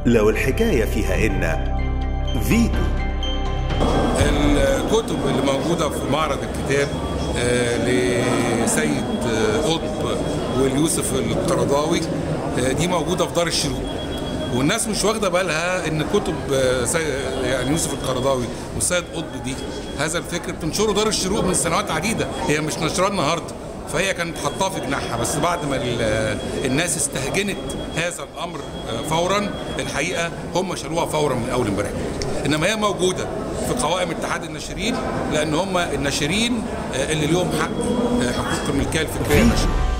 لو الحكاية فيها إن فيتو الكتب اللي موجودة في معرض الكتاب آه، لسيد آه، قطب واليوسف القرضاوي آه، دي موجودة في دار الشروق والناس مش واخدة بالها ان كتب آه، سي- يعني يوسف القرضاوي والسيد قطب دي هذا الفكر بتنشره دار الشروق من سنوات عديدة هي مش نشرها النهاردة فهي كانت حطاه في جناحها بس بعد ما ال- الناس استهجنت هذا الامر آه، فورا الحقيقه هم شالوها فورا من اول امبارح انما هي موجوده في قوائم اتحاد الناشرين لان هم الناشرين آه، اللي لهم حق آه، حقوق الملكيه الفكريه الناشرين